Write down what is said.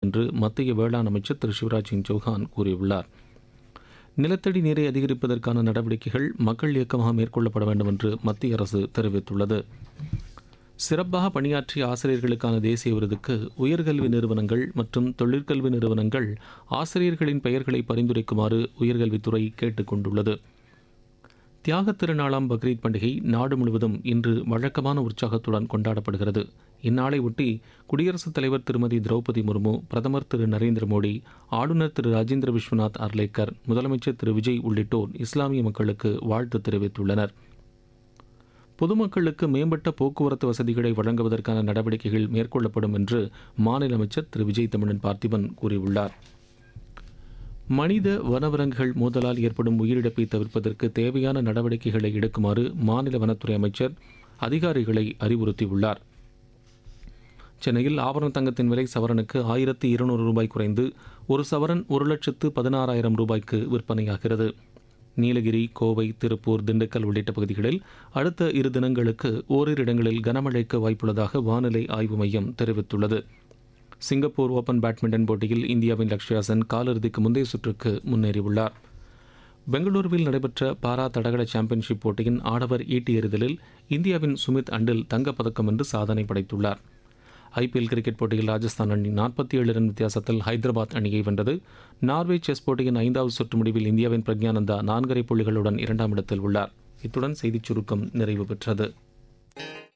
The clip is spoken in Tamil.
என்று மத்திய வேளாண் அமைச்சர் திரு சிவராஜ் சிங் சௌஹான் கூறியுள்ளார் நிலத்தடி நீரை அதிகரிப்பதற்கான நடவடிக்கைகள் மக்கள் இயக்கமாக மேற்கொள்ளப்பட வேண்டும் என்று மத்திய அரசு தெரிவித்துள்ளது சிறப்பாக பணியாற்றிய ஆசிரியர்களுக்கான தேசிய விருதுக்கு உயர்கல்வி நிறுவனங்கள் மற்றும் தொழிற்கல்வி நிறுவனங்கள் ஆசிரியர்களின் பெயர்களை பரிந்துரைக்குமாறு உயர்கல்வித்துறை கேட்டுக் கொண்டுள்ளது தியாகத் திருநாளாம் பக்ரீத் பண்டிகை நாடு முழுவதும் இன்று வழக்கமான உற்சாகத்துடன் கொண்டாடப்படுகிறது இந்நாளை ஒட்டி குடியரசுத் தலைவர் திருமதி திரௌபதி முர்மு பிரதமர் திரு நரேந்திர மோடி ஆளுநர் திரு ராஜேந்திர விஸ்வநாத் அர்லேக்கர் முதலமைச்சர் திரு விஜய் உள்ளிட்டோர் இஸ்லாமிய மக்களுக்கு வாழ்த்து தெரிவித்துள்ளனர் பொதுமக்களுக்கு மேம்பட்ட போக்குவரத்து வசதிகளை வழங்குவதற்கான நடவடிக்கைகள் மேற்கொள்ளப்படும் என்று மாநில அமைச்சர் திரு விஜய் தமிழன் பார்த்திபன் கூறியுள்ளார் மனித வனவிலங்குகள் மோதலால் ஏற்படும் உயிரிழப்பை தவிர்ப்பதற்கு தேவையான நடவடிக்கைகளை எடுக்குமாறு மாநில வனத்துறை அமைச்சர் அதிகாரிகளை அறிவுறுத்தியுள்ளார் சென்னையில் ஆபரண தங்கத்தின் விலை சவரனுக்கு ஆயிரத்தி இருநூறு ரூபாய் குறைந்து ஒரு சவரன் ஒரு லட்சத்து பதினாறாயிரம் ரூபாய்க்கு விற்பனையாகிறது நீலகிரி கோவை திருப்பூர் திண்டுக்கல் உள்ளிட்ட பகுதிகளில் அடுத்த இரு தினங்களுக்கு ஓரிரு இடங்களில் கனமழைக்கு வாய்ப்புள்ளதாக வானிலை ஆய்வு மையம் தெரிவித்துள்ளது சிங்கப்பூர் ஓபன் பேட்மிண்டன் போட்டியில் இந்தியாவின் லக்ஷ்யா சென் காலிறுதிக்கு முந்தைய சுற்றுக்கு முன்னேறியுள்ளார் பெங்களூருவில் நடைபெற்ற பாரா தடகள சாம்பியன்ஷிப் போட்டியின் ஆடவர் ஈட்டி எறிதலில் இந்தியாவின் சுமித் அண்டில் தங்கப்பதக்கம் வென்று சாதனை படைத்துள்ளார் ஐபிஎல் கிரிக்கெட் போட்டியில் ராஜஸ்தான் அணி நாற்பத்தி ஏழு ரன் வித்தியாசத்தில் ஹைதராபாத் அணியை வென்றது நார்வே செஸ் போட்டியின் ஐந்தாவது சுற்று முடிவில் இந்தியாவின் பிரக்ஞானந்தா நான்கரை புள்ளிகளுடன் இரண்டாம் இடத்தில் உள்ளார் இத்துடன் செய்திச் சுருக்கம் நிறைவு பெற்றது